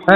ஆ?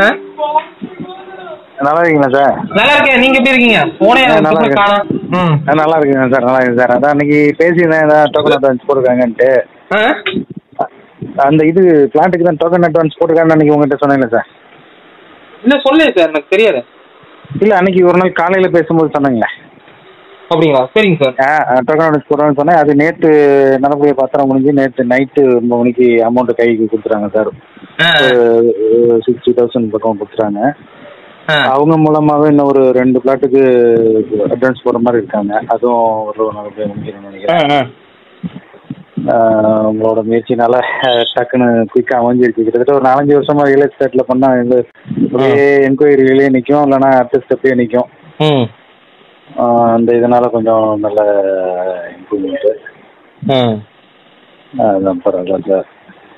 நல்லா இருக்கீங்களா சார் நல்லா இருக்கேன் நீங்க எப்படி இருக்கீங்க போனே ஆ, நல்லா இருக்கேன். காணும் ம் ஆ, நல்லா இருக்குங்க சார் நல்லா இருக்குங்க சார் அதான் அன்னைக்கு பேசியிருந்தேன் ஏதாவது டோக்கன் அட்வான்ஸ் போட்டிருக்காங்கன்ட்டு ஆ? அந்த இது பிளான்ட்டுக்கு தான் டோக்கன் அட்வான்ஸ் போட்டிருக்காங்கன்னு அன்னைக்கு உங்ககிட்ட சொன்னேன்ல சார் இல்ல சொல்லுங்க சார் எனக்கு தெரியாது இல்லை அன்னைக்கு ஒரு நாள் காலையில் பேசும்போது சொன்னீங்களே அப்படிங்களா சரிங்க சார் ஆ டோக்கன் அட்வான்ஸ் போடுறேன்னு சொன்னேன் அது நேற்று நல்லபடியாக பத்திரம் முடிஞ்சு நேற்று நைட்டு ஒன்பது மணிக்கு அமௌண்ட்டு கைக்கு கொடுத்துறாங்க சார் ஆ, சிக்ஸ்டி தௌசண்ட் பக்கம் கொடுத்துறாங்க ஆ. அவங்க மூலமாகவே இன்னும் ஒரு ரெண்டு பிளாட்டுக்கு அட்வான்ஸ் போடுற மாதிரி இருக்காங்க அதுவும் ஒரு நல்லபடியாக முடிக்கணும்னு ஆ, நினைக்கிறேன் ஆ. ஆஹ் உங்களோட முயற்சினால அஹ், டக்குன்னு குயிக்காக அமைஞ்சிருக்கு கிட்டத்தட்ட ஒரு நாலஞ்சு வருஷமா ரியல் எஸ்டேட்டில் பண்ணால் இந்த ஒரே என்கொயரியிலே நிற்கும் இல்லைன்னா அடுத்த ஸ்டெப்பே நிற்கும் ம் அந்த இதனால கொஞ்சம் நல்ல இம்ப்ரூவ்மெண்ட்டு ம் அதான் பரவாயில்ல சார்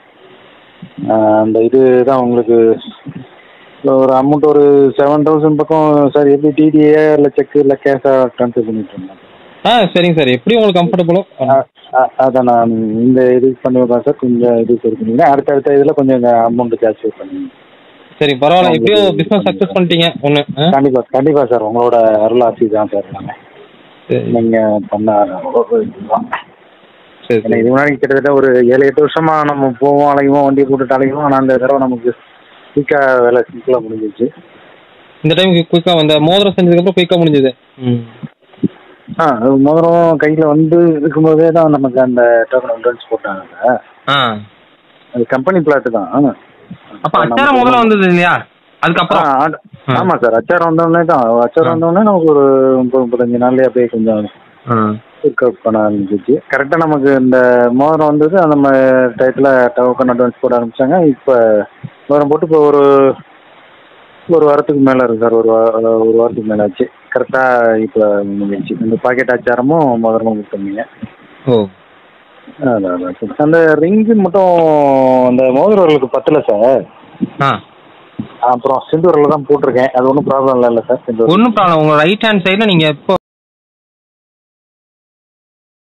ஆஹ் அந்த இது தான் உங்களுக்கு ஒரு அமௌண்ட் ஒரு செவன் தௌசண்ட் பக்கம் சார் எப்படி டிடிஏ இல்லை செக்கு இல்லை கேஷாக ட்ரான்ஸ்ஃபர் பண்ணிட்டு இருந்தேன் ஆ சரிங்க சார் எப்படி உங்களுக்கு கம்ஃபர்டபுளோ அ- அ- அதை நான் இந்த இது பண்ணுவேன் சார் கொஞ்சம் இது சரி பண்ணிங்கன்னா அடுத்த அடுத்த இதில் கொஞ்சம் அமௌண்ட் ஜாஸ்தி பண்ணுங்க சரி பரவாயில்ல எப்படியோ பிஸ்னஸ் சக்ஸஸ் பண்ணிட்டீங்க ஒன்று கண்டிப்பா கண்டிப்பா சார் உங்களோட அருள் ஆசி தான் சார் எல்லாமே சரி நீங்க பண்ண ஒரு இதுதான். சரி ஏன்னா இது முன்னாடி கிட்டத்தட்ட ஒரு ஏழு எட்டு வருஷமா நம்ம போவோம் அலைவோம் வண்டி போட்டுட்டு அலைவோம் ஆனால் அந்த தடவை நமக்கு குயிக்கா வேலை சிம்பிளாக முடிஞ்சிச்சு இந்த டைம் குயிக்காக வந்த மோதிரம் செஞ்சதுக்கப்புறம் குயிக்காக முடிஞ்சது ம் ஆ அது முதலும் கையில் வந்து இருக்கும்போதே தான் நமக்கு அந்த டோக்கன் அட்வான்ஸ் போட்டாங்க ஆ அது கம்பெனி பிளாட்டு தான் அப்போ அச்சாரம் முதல்ல வந்தது இல்லையா அதுக்கப்புறம் ஆ, ஆ- ஆமா சார் அச்சாரம் வந்தோடனே தான் அச்சாரம் வந்தோடனே நமக்கு ஒரு முப்பது முப்பத்தஞ்சு நாள்லயே அப்படியே கொஞ்சம் ஆ ஒர்க் அவுட் பண்ண ஆரம்பிச்சிச்சு கரெக்டாக நமக்கு இந்த மோதிரம் வந்தது அந்த டயத்தில் டோக்கன் அட்வான்ஸ் போட ஆரம்பிச்சாங்க இப்போ மோதிரம் போட்டு இப்போ ஒரு ஒரு வாரத்துக்கு மேலே இருக்கு சார் ஒரு வா- ஒரு வாரத்துக்கு மேலே ஆச்சு கரெக்டாக இப்போ முடிஞ்சிச்சு இந்த பாக்கெட் அச்சாரமும் மோதிரமும் கொடுத்துருந்தீங்க ஓ அதான் அதான் சார் அந்த ரிங்கு மட்டும் அந்த மோதிரங்களுக்கு பத்தல சார் ஆ அப்புறம் செந்தூரில் தான் போட்டிருக்கேன் அது ஒன்றும் ப்ராப்ளம் இல்லைல்ல சார் செந்தூர் ஒன்றும் ப்ராப்ளம் உங்கள் ரைட் ஹேண்ட் சைடில் நீங்கள் எப்போ